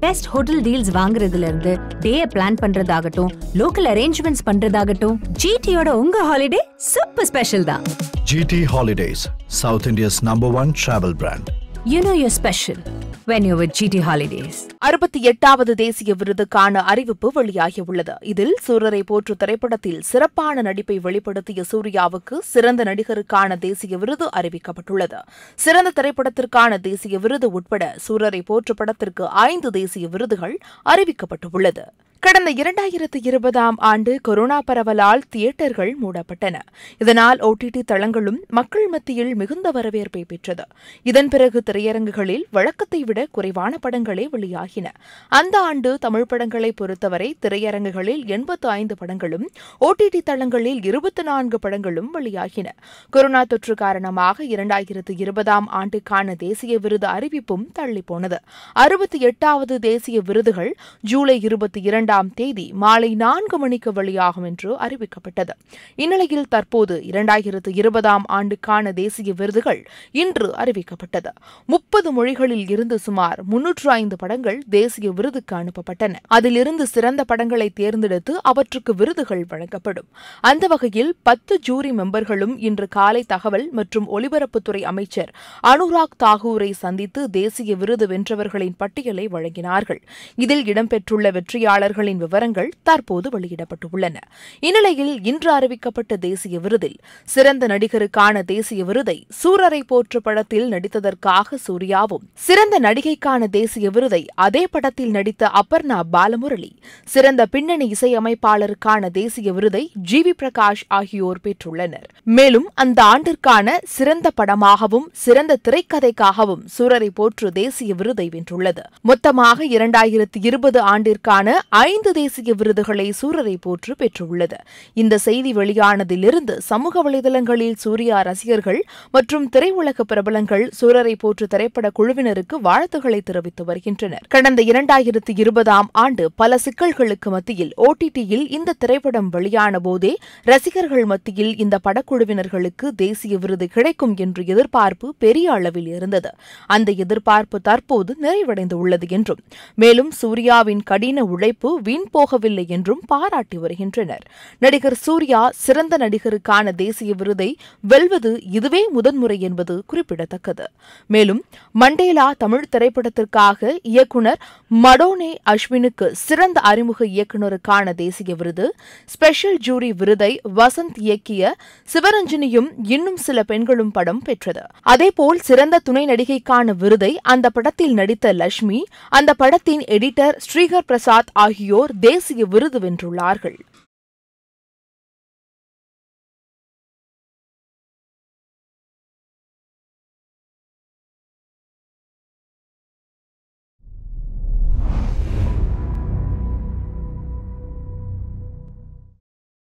Best hotel deals வாங்குறதுல இருந்து day plan பண்றதாகட்டும் லோக்கல் அரேஞ்ச்மெண்ட்ஸ் பண்றதாகட்டும் ஜிடியோட உங்க ஹாலிடே சூப்பர் ஸ்பெஷல் தான் GT Holidays, South India's number one travel brand. You know you're special when you with GT holidays அறுபத்தி எட்டாவது தேசிய விருதுக்கான அறிவிப்பு வெளியாகியுள்ளது இதில் சூரரை போற்று திரைப்படத்தில் சிறப்பான நடிப்பை வெளிப்படுத்திய சூர்யாவுக்கு சிறந்த நடிகருக்கான தேசிய விருது அறிவிக்கப்பட்டுள்ளது சிறந்த திரைப்படத்திற்கான தேசிய விருது உட்பட சூரரை போற்று படத்திற்கு ஐந்து தேசிய விருதுகள் அறிவிக்கப்பட்டுள்ளது கடந்த இரண்டாயிரத்து இருபதாம் ஆண்டு கொரோனா பரவலால் தியேட்டர்கள் மூடப்பட்டன இதனால் ஓடிடி தளங்களும் மக்கள் மத்தியில் மிகுந்த வரவேற்பை பெற்றது இதன் பிறகு திரையரங்குகளில் வழக்கத்தை விட குறைவான படங்களே வெளியாகின அந்த ஆண்டு தமிழ் படங்களை பொறுத்தவரை திரையரங்குகளில் எண்பத்து ஐந்து படங்களும் ஓடிடி தளங்களில் இருபத்தி நான்கு படங்களும் வெளியாகின கொரோனா தொற்று காரணமாக இரண்டாயிரத்து இருபதாம் ஆண்டுக்கான தேசிய விருது அறிவிப்பும் தள்ளிப்போனது அறுபத்தி எட்டாவது தேசிய விருதுகள் ஜூலை இருபத்தி இரண்டாம் தேதி மாலை நான்கு மணிக்கு வெளியாகும் என்று அறிவிக்கப்பட்டது இந்நிலையில் தற்போது இரண்டாயிரத்து இருபதாம் ஆண்டுக்கான தேசிய விருதுகள் இன்று அறிவிக்கப்பட்டது முப்பது மொழிகளில் இருந்து சுமார் முன்னூற்று ஐந்து படங்கள் தேசிய விருதுக்கு அனுப்பப்பட்டன அதிலிருந்து சிறந்த படங்களை தேர்ந்தெடுத்து அவற்றுக்கு விருதுகள் வழங்கப்படும் அந்த வகையில் பத்து ஜூரி மெம்பர்களும் இன்று காலை தகவல் மற்றும் ஒலிபரப்புத்துறை அமைச்சர் அனுராக் தாகூரை சந்தித்து தேசிய விருது வென்றவர்களின் பட்டியலை வழங்கினார்கள் இதில் இடம்பெற்றுள்ள வெற்றியாளர்களின் விவரங்கள் தற்போது வெளியிடப்பட்டுள்ளன இந்நிலையில் இன்று அறிவிக்கப்பட்ட தேசிய விருதில் சிறந்த நடிகருக்கான தேசிய விருதை சூரரை போற்று படத்தில் நடித்ததற்காக சூர்யாவும் சிறந்த நடிகைக்கான தேசிய விருதை அதே படத்தில் நடித்த அபர்ணா பாலமுரளி சிறந்த பின்னணி இசையமைப்பாளருக்கான தேசிய விருதை ஜி வி பிரகாஷ் ஆகியோர் பெற்றுள்ளனர் மேலும் அந்த ஆண்டிற்கான சிறந்த படமாகவும் சிறந்த திரைக்கதைக்காகவும் சூரரை போற்று தேசிய விருதை வென்றுள்ளது மொத்தமாக இரண்டாயிரத்தி இருபது ஆண்டிற்கான ஐந்து தேசிய விருதுகளை சூரரை போற்று பெற்றுள்ளது இந்த செய்தி வெளியானதிலிருந்து சமூக வலைதளங்களில் சூர்யா ரசிகர்கள் மற்றும் திரையுலக பிரபலங்கள் சூரரை போற்று திரைப்பட குழுவினருக்கு வாழ்த்துக்களை தெரிவித்து வருகின்றனர் கடந்த இரண்டாயிரத்தி இருபதாம் ஆண்டு பல சிக்கல்களுக்கு மத்தியில் ஓடிடியில் இந்த திரைப்படம் வெளியான போதே ரசிகர்கள் மத்தியில் இந்த படக்குழுவினர்களுக்கு தேசிய விருது கிடைக்கும் என்ற எதிர்பார்ப்பு பெரிய அளவில் இருந்தது அந்த எதிர்பார்ப்பு தற்போது நிறைவடைந்துள்ளது என்றும் மேலும் சூர்யாவின் கடின உழைப்பு வீண் போகவில்லை என்றும் பாராட்டி வருகின்றனர் நடிகர் சூர்யா சிறந்த நடிகருக்கான தேசிய விருதை வெல்வது இதுவே முதன்முறை என்பது குறிப்பிடத்தக்கது மேலும் மண்டேலா தமிழ் திரைப்படத்திற்காக இயக்குனர் மடோனே அஸ்வினுக்கு சிறந்த அறிமுக இயக்குனருக்கான தேசிய விருது ஸ்பெஷல் ஜூரி விருதை வசந்த் இயக்கிய சிவரஞ்சனியும் இன்னும் சில பெண்களும் படம் பெற்றது அதேபோல் சிறந்த துணை நடிகைக்கான விருதை அந்த படத்தில் நடித்த லட்சுமி அந்த படத்தின் எடிட்டர் ஸ்ரீகர் பிரசாத் ஆகியோர் தேசிய விருது வென்றுள்ளார்கள்